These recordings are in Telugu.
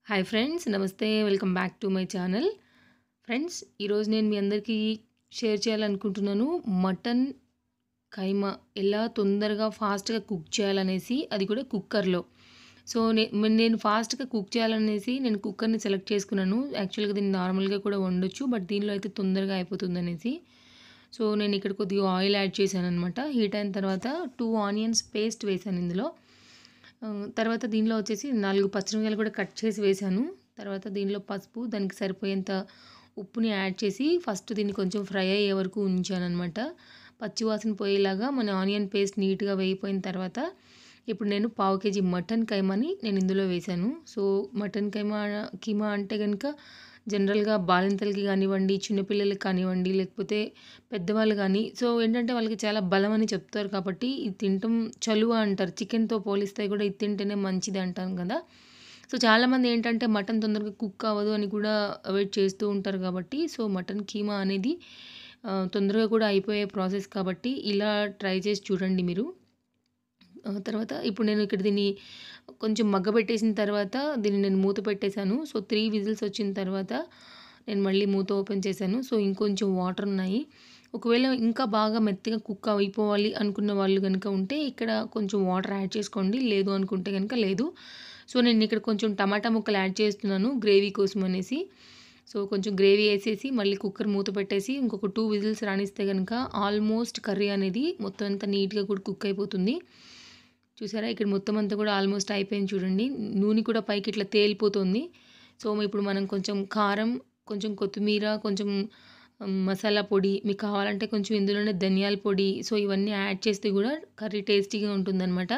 హాయ్ ఫ్రెండ్స్ నమస్తే welcome back to my channel friends ఈరోజు నేను మీ అందరికీ షేర్ చేయాలనుకుంటున్నాను మటన్ కైమా ఎలా తొందరగా ఫాస్ట్గా కుక్ చేయాలనేసి అది కూడా కుక్కర్లో సో నే నేను ఫాస్ట్గా కుక్ చేయాలనేసి నేను కుక్కర్ని సెలెక్ట్ చేసుకున్నాను యాక్చువల్గా దీన్ని నార్మల్గా కూడా వండొచ్చు బట్ దీనిలో అయితే తొందరగా అయిపోతుంది అనేసి సో నేను ఇక్కడ కొద్దిగా ఆయిల్ యాడ్ చేశాను అనమాట హీట్ అయిన తర్వాత టూ ఆనియన్స్ పేస్ట్ వేసాను ఇందులో ఆ, తర్వాత దీనిలో వచ్చేసి నాలుగు పచ్చిమిరపకాయలు కూడా కట్ చేసి వేసాను తర్వాత దీనిలో పసుపు దానికి సరిపోయేంత ఉప్పుని యాడ్ చేసి ఫస్ట్ దీన్ని కొంచెం ఫ్రై అయ్యే వరకు ఉంచాను అనమాట పచ్చివాసన పోయేలాగా మన ఆనియన్ పేస్ట్ నీట్గా వేయిపోయిన తర్వాత ఇప్పుడు నేను పావు కేజీ మటన్ కైమాని నేను ఇందులో వేశాను సో మటన్ కైమా కీమా అంటే కనుక జనరల్గా బాలింతలకి కానివ్వండి చిన్నపిల్లలకి కానివ్వండి లేకపోతే పెద్దవాళ్ళు కానీ సో ఏంటంటే వాళ్ళకి చాలా బలం అని చెప్తారు కాబట్టి ఇది తినటం చలువ అంటారు చికెన్తో పోలిస్తే కూడా ఇది తింటేనే మంచిది అంటాం కదా సో చాలామంది ఏంటంటే మటన్ తొందరగా కుక్ అవ్వదు అని కూడా వెయిట్ చేస్తూ ఉంటారు కాబట్టి సో మటన్ కీమా అనేది ఆ, తొందరగా కూడా అయిపోయే ప్రాసెస్ కాబట్టి ఇలా ట్రై చేసి చూడండి మీరు ఆ, తర్వాత ఇప్పుడు నేను ఇక్కడ దీన్ని కొంచెం మగ్గబెట్టేసిన తర్వాత దీన్ని నేను మూత పెట్టేశాను సో త్రీ విజిల్స్ వచ్చిన తర్వాత నేను మళ్ళీ మూత ఓపెన్ చేశాను సో ఇంకొంచెం వాటర్ ఉన్నాయి ఒకవేళ ఇంకా బాగా మెత్తగా కుక్ అయిపోవాలి అనుకున్న వాళ్ళు కనుక ఉంటే ఇక్కడ కొంచెం వాటర్ యాడ్ చేసుకోండి లేదు అనుకుంటే కనుక లేదు సో నేను ఇక్కడ కొంచెం టమాటా ముక్కలు యాడ్ చేస్తున్నాను గ్రేవీ కోసం అనేసి సో కొంచెం గ్రేవీ వేసేసి మళ్ళీ కుక్కర్ మూత పెట్టేసి ఇంకొక టూ విజిల్స్ రాణిస్తే కనుక ఆల్మోస్ట్ కర్రీ అనేది మొత్తం అంతా నీట్గా కూడా కుక్ అయిపోతుంది చూసారా ఇక్కడ మొత్తం అంతా కూడా ఆల్మోస్ట్ అయిపోయింది చూడండి నూనె కూడా పైకి ఇట్లా తేలిపోతుంది సో ఇప్పుడు మనం కొంచెం కారం కొంచెం కొత్తిమీర కొంచెం ఉమ్, మసాలా పొడి మీకు కావాలంటే కొంచెం ఇందులోనే ధనియాల పొడి సో ఇవన్నీ యాడ్ చేస్తే కూడా కర్రీ టేస్టీగా ఉంటుందన్నమాట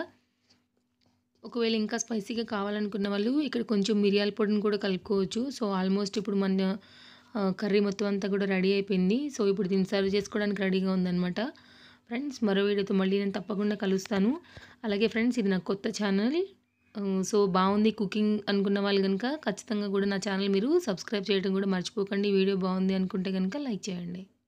ఒకవేళ ఇంకా స్పైసీగా కావాలనుకున్న వాళ్ళు ఇక్కడ కొంచెం మిరియాల పొడిని కూడా కలుపుకోవచ్చు సో ఆల్మోస్ట్ ఇప్పుడు మన ఆ, కర్రీ మొత్తం అంతా కూడా రెడీ అయిపోయింది సో ఇప్పుడు దీన్ని సర్వ్ చేసుకోవడానికి రెడీగా ఉందన్నమాట ఫ్రెండ్స్ మరో వీడియోతో మళ్ళీ నేను తప్పకుండా కలుస్తాను అలాగే ఫ్రెండ్స్ ఇది నా కొత్త ఛానల్ ఆ, సో బాగుంది కుకింగ్ అనుకున్న వాళ్ళు కనుక ఖచ్చితంగా కూడా నా ఛానల్ మీరు సబ్స్క్రైబ్ చేయడం కూడా మర్చిపోకండి వీడియో బాగుంది అనుకుంటే కనుక లైక్ చేయండి